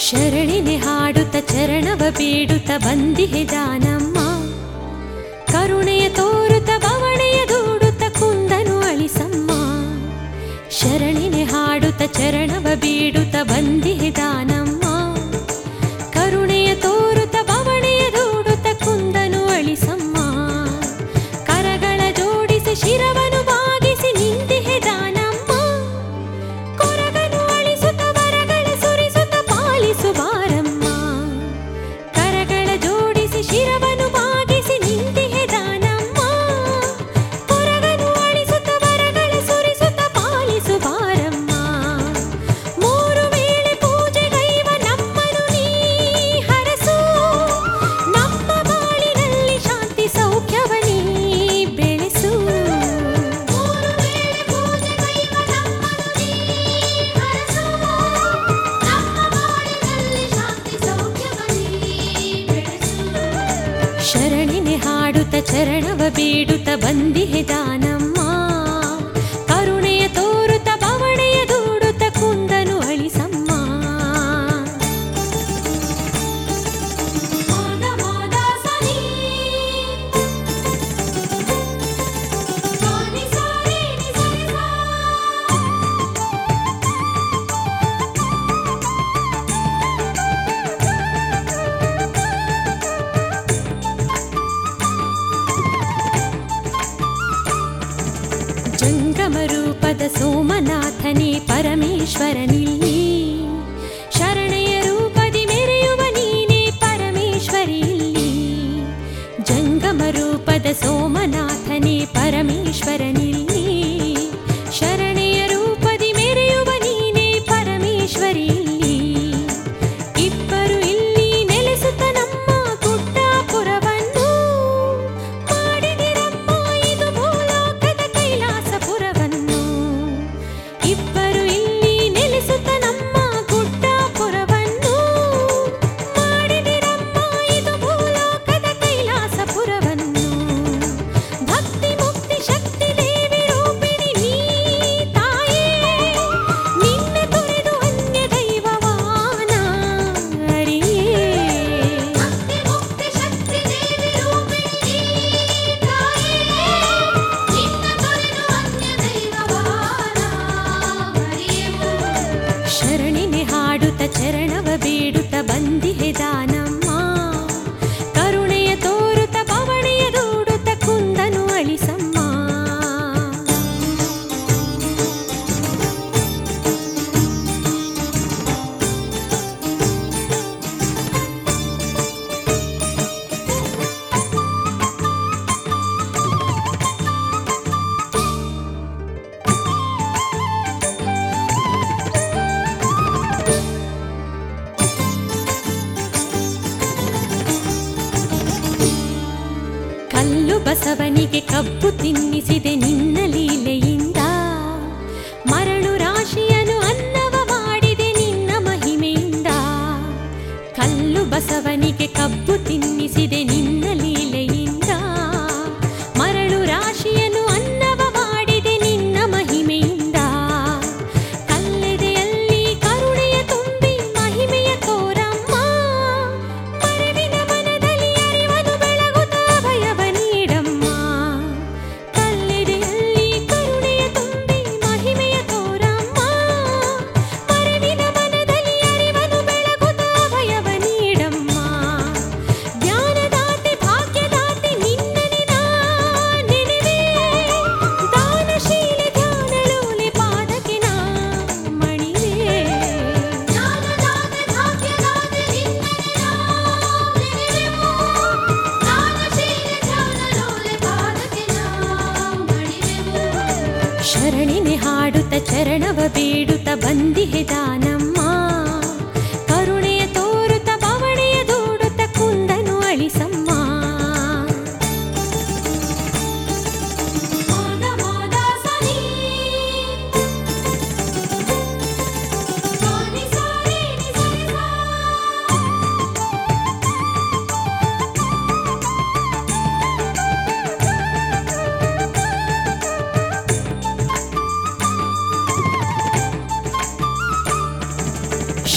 ಶರಣಿನೆ ಹಾಡುತ್ತ ಚರಣವ ಬೇಡುತ್ತ ಬಂದಿಹೆ ದಾನಮ್ಮ ಕರುಣೆಯ ತೋರುತ್ತ ಬವಣೆಯ ದೂಡುತ್ತ ಕುಂದನು ಅಳಿಸಮ್ಮ ಶರಣಿನೆ ಹಾಡುತ್ತ ಚರಣವ ಬೇಡುತ್ತ ಬಂದಿಹೆ ದಾನಮ್ಮ ಕರುಣೆಯ ತೋರುತ್ತ ಬವಣೆಯ ದೂಡುತ್ತ ಕುಂದನು ಅಳಿಸಮ್ಮ ಕರಗಳ ಜೋಡಿಸಿ ಶಿರವನು ಬಾಗಿಸಿ ನಿಂತಿಹೆ ದಾನಮ್ಮ ಕೊರಗನು ಅಳಿಸುತ್ತ ವರಗಳ ಸುರಿಸುತ್ತ ಪಾಲಿಸು ಬಾರಮ್ಮ ಕರಗಳ ಜೋಡಿಸಿ ಶಿರವನು ಬಾಗಿಸಿ ನಿಂತಿಹೆ ದಾನಮ್ಮ ಕೊರಗನು ಅಳಿಸುತ್ತ ವರಗಳ ಸುರಿಸುತ್ತ ಪಾಲಿಸು ಬಾರಮ್ಮ ಮೂರು ವೇಳೆ ಪೂಜೆಗೈವ ನಮ್ಮನು ನೀ ಹರಸು ನಮ್ಮ ಬಾಳಿನಲ್ಲಿ ಶಾಂತಿ ಸೌಖ್ಯವ ನೀ ಬೆಳೆಸು ಮೂರು ವೇಳೆ ಪೂಜೆಗೈವ ನಮ್ಮನು ನೀ ಹರಸು ನಮ್ಮ ಬಾಳಿನಲ್ಲಿ ಶಾಂತಿ ಸೌಖ್ಯವ ನೀ ಬೆಳೆಸು ಶರಣಿನೆ ಹಾಡುತ್ತ ಚರಣವ ಬೇಡುತ್ತ ಬಂದಿಹೆ ದಾನಮ್ಮ ಕರುಣೆಯ ತೋರುತ್ತ ಬವಣೆಯ ದೂಡುತ್ತ ಕುಂದನು ಅಳಿಸಮ್ಮ ಮಾದ ಮಾದ ಸನಿ ಸಾನಿ ಸಾರಿ ನಿ ಸರಿ ಸಾ ಜಂಗಮ ರೂಪದ ಸೋಮನಾಥನೇ ಪರಮೇಶ್ವರನಿಲ್ಲಿ ಶರಣೆಯ ರೂಪದಿ ಮೆರೆಯುವ ನೀನೇ ಪರಮೇಶ್ವರಿ ಇಲ್ಲಿ ಜಂಗಮ ರೂಪದ ಸೋಮನಾಥನೇ ಪರಮೇಶ್ವರನಿಲ್ಲಿ ಶರಣೆಯ ರೂಪದಿ ಮೆರೆಯುವ ನೀನೇ ಪರಮೇಶ್ವರಿ ಇಲ್ಲಿ ಇಬ್ಬರು ಇಲ್ಲಿ ನೆಲೆಸುತ್ತ ನಮ್ಮ ಗುಡ್ಡಾಪುರವನ್ನು ಮಾಡಿದಿರಮ್ಮ ಇದು ಭೂಲೋಕದ ಕೈಲಾಸಪುರವನ್ನು ಇಬ್ಬರು ಇಲ್ಲಿ ನೆಲೆಸುತ್ತ ನಮ್ಮ ಗುಡ್ಡಾಪುರವನ್ನು ಮಾಡಿದಿರಮ್ಮ ಇದು ಭೂಲೋಕದ ಕೈಲಾಸಪುರವನ್ನು ಭಕ್ತಿ ಮುಕ್ತಿ ಶಕ್ತಿ ದೇವಿ ರೂಪಿಣಿ ನೀ ತಾಯೇ ನಿನ್ನ ತೊರೆದು ಅನ್ಯ ದೈವವಾನ ಅರಿಯೇ ಭಕ್ತಿ ಮುಕ್ತಿ ಶಕ್ತಿ ದೇವಿ ರೂಪಿಣಿ ನೀ ತಾಯೇ ನಿನ್ನ ತೊರೆದು ಅನ್ಯ ದೈವವಾನ ಅರಿಯೆವು ಶರಣಿನೆ ಹಾಡುತ್ತ ಚರಣವ ಬೇಡುತ್ತ ಬಂದಿಹೆ ದಾನಮ್ಮ ಕರುಣೆಯ ತೋರುತ್ತ ಬವಣೆಯ ದೂಡುತ್ತ ಕುಂದನು ಅಳಿಸಮ್ಮ ಕಲ್ಲು ಬಸವನಿಗೆ ಕಬ್ಬು ತಿನ್ನಿಸಿದೆ ನಿನ್ನ ಲೀಲೆಯಿಂದ ಮರಳು ರಾಶಿಯನು ಅನ್ನವ ಮಾಡಿದೆ ನಿನ್ನ ಮಹಿಮೆಯಿಂದ ಕಲ್ಲು ಬಸವನಿಗೆ ಕಬ್ಬು ತಿನ್ನಿಸಿದೆ ನಿನ್ನ ಲೀಲೆಯಿಂದ ಮರಳು ರಾಶಿಯನು ಅನ್ನವ ಮಾಡಿದೆ ನಿನ್ನ ಮಹಿಮೆಯಿಂದ ಕಲ್ಲೆದೆಯಲ್ಲಿ ಕರುಣೆಯ ತುಂಬಿ ಮಹಿಮೆಯ ತೋರಮ್ಮ ಮರವಿನ ಮನದಲ್ಲಿ ಅರಿವನು ಬೆಳಗುತ್ತ ಭಯವ ನೀಡಮ್ಮ ಕಲ್ಲೆದೆಯಲ್ಲಿ ಕರುಣೆಯ ತುಂಬಿ ಮಹಿಮೆಯ ತೋರಮ್ಮ ಮರವಿನ ಮನದಲ್ಲಿ ಅರಿವನು ಬೆಳಗುತ್ತ ಭಯವ ನೀಡಮ್ಮ ಜ್ಞಾನದಾತೆ ಭಾಗ್ಯದಾತೆ ನಿನ್ನನೆ ನಾ ನೆನೆವೆ ದಾನಶೀಲೆ ಧ್ಯಾನಲೋಲೆ ಪಾದಕ್ಕೆ ನಾ ಮಣಿವೆ ಜ್ಞಾನದಾತೆ ಭಾಗ್ಯದಾತೆ ನಿನ್ನನೆ ನಾ ನೆನೆವೆವು ದಾನಶೀಲೆ ಧ್ಯಾನಲೋಲೆ ಪಾದಕ್ಕೆ ನಾ ಮಣಿವೆವು ಶರಣಿನೆ ಹಾಡುತ್ತ ಚರಣವ ಬೇಡುತ್ತ ಬಂದಿಹೆ ದಾನಮ್ಮ ಕರುಣೆಯ ತೋರುತ್ತ ಬವಣೆಯ ದೂಡುತ್ತ ಕುಂದನು ಅಳಿಸಮ್ಮ ಮಾದ ಮಾದ ಸನಿ ಸಾನಿ ಸಾರಿ ನಿ ಸರಿ ಸಾ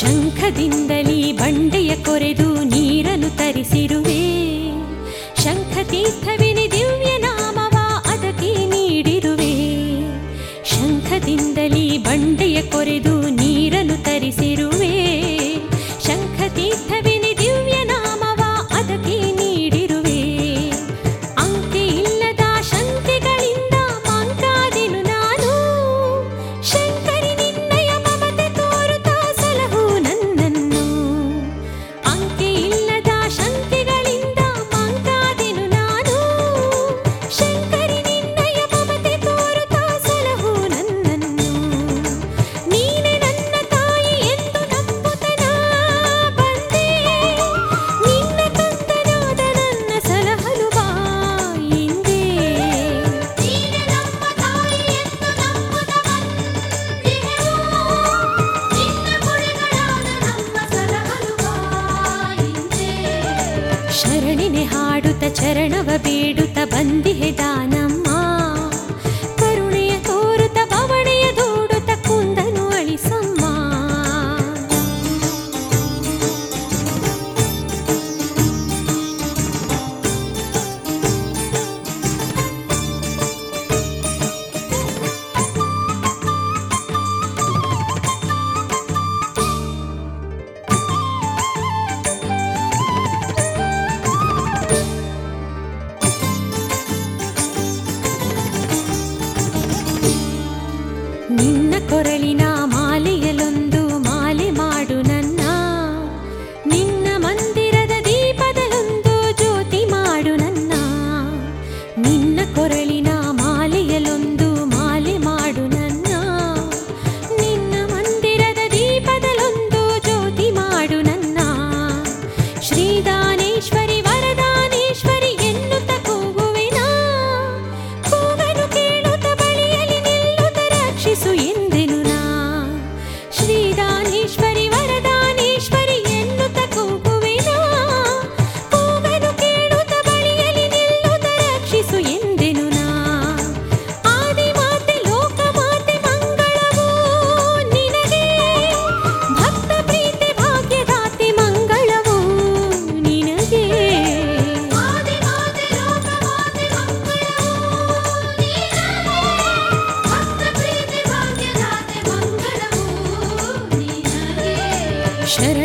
ಶಂಖದಿಂದಲೀ ಬಂಡೆಯ ಕೊರೆದು ನೀರನ್ನು ತರಿಸಿರುವೆ ಶಂಖತೀರ್ಥವಿನಿ ದಿವ್ಯ ನಾಮವ ಅದಕ್ಕೆ ನೀಡಿರುವೆ ಶಂಖದಿಂದಲೀ ಬಂಡೆಯ ಕೊರೆದು ನೀರನ್ನು ತರಿಸಿರುವೆ ಶಂಖತೀರ್ಥವಿನಿ ದಿವ್ಯ ನಾಮವ ಅದಕ್ಕೆ ನೀಡಿರುವೆ ಅಂಕೆ ಇಲ್ಲದ ಶಂಕೆಗಳಿಂದ ಮಂಕಾದೆನು ನಾನು ಶಂಕರಿ ನಿನ್ನಯ ಮಮತೆ ತೋರುತ್ತಾ ಸಲಹು ನನ್ನನ್ನು ಅಂಕೆ ಇಲ್ಲದ ಶಂಕೆಗಳಿಂದ ಮಂಕಾದೆನು ನಾನು ಶಂಕರಿ ನಿನ್ನಯ ಮಮತೆ ತೋರುತ್ತಾ ಸಲಹು ನನ್ನನ್ನು ನೀನೆ ನನ್ನ ತಾಯಿ ಎಂದು ನಂಬುತ್ತನ ಬಂದೆ ನಿನ್ನ ತಂದನಾದ ನನ್ನ ಸಲಹಲು ಬಾ ಹಿಂದೆ ನೀನೆ ನಮ್ಮ ತಾಯಿ ಎಂದು ನಂಬುತ್ತ ಬಂದೆವು ನಿನ್ನ ಗುರಿಗಳಾದ ನಮ್ಮ ಸಲಹಲು ಬಾ ಹಿಂದೆ ಶರಣಿನೆ ಹಾಡುತ್ತ ಚರಣವ ಬೇಡುತ್ತ ಬಂದಿಹೆ ದಾನಮ್ಮ ಕರುಣೆಯ ತೋರುತ್ತ ಬವಣೆಯ ದೂಡುತ್ತ ಕುಂದನು ಅಳಿಸಮ್ಮ ನಿನ್ನ ಕೊರಳಿನ ಮಾಲೆಯಲೊಂದು ಮಾಲೆ ಮಾಡು ನನ್ನ ನಿನ್ನ ಮಂದಿರದ ದೀಪದಲ್ಲೊಂದು ಜ್ಯೋತಿ ಮಾಡು ನನ್ನ ನಿನ್ನ ಕೊರಳಿನ ಮಾಲೆಯಲೊಂದು ಮಾಲೆ ಮಾಡು ನನ್ನ ನಿನ್ನ ಮಂದಿರದ ದೀಪದಲ್ಲೊಂದು ಜ್ಯೋತಿ ಮಾಡು ನನ್ನ ಶ್ರೀದಾನೇಶ್ವರಿ ವರದಾನೇಶ್ವರಿ ಎನ್ನುತ್ತ ಕೂಗುವೆನಾ ಕೂಗನು ಕೇಳುತ್ತ ಬಳಿಯಲ್ಲಿ ನಿಲ್ಲುತ್ತ ರಕ್ಷಿಸು ಎಂದೆನು ನಾ ಶ್ರೀದಾನೇಶ್ವರಿ ವರದಾನೇಶ್ವರಿ ಎನ್ನುತ್ತ ಕೂಗುವೆನಾ ಕೂಗನು ಕೇಳುತ್ತ ಬಳಿಯಲ್ಲಿ ನಿಲ್ಲುತ್ತ ರಕ್ಷಿಸು ಎಂದೆನು ನಾ ಆದಿಮಾತೆ ಲೋಕಮಾತೆ ಮಂಗಳವೋ ನಿನಗೆ ಭಕ್ತ ಪ್ರೀತಿ ಭಾಗ್ಯದಾತೆ ಮಂಗಳವೋ ನಿನಗೆ ಆದಿಮಾತೆ ಲೋಕಮಾತೆ ಮಂಗಳವೋ ನಿನಗೆ ಭಕ್ತ ಪ್ರೀತಿ ಭಾಗ್ಯದಾತೆ ಮಂಗಳವೋ ನಿನಗೆ ಶರಣ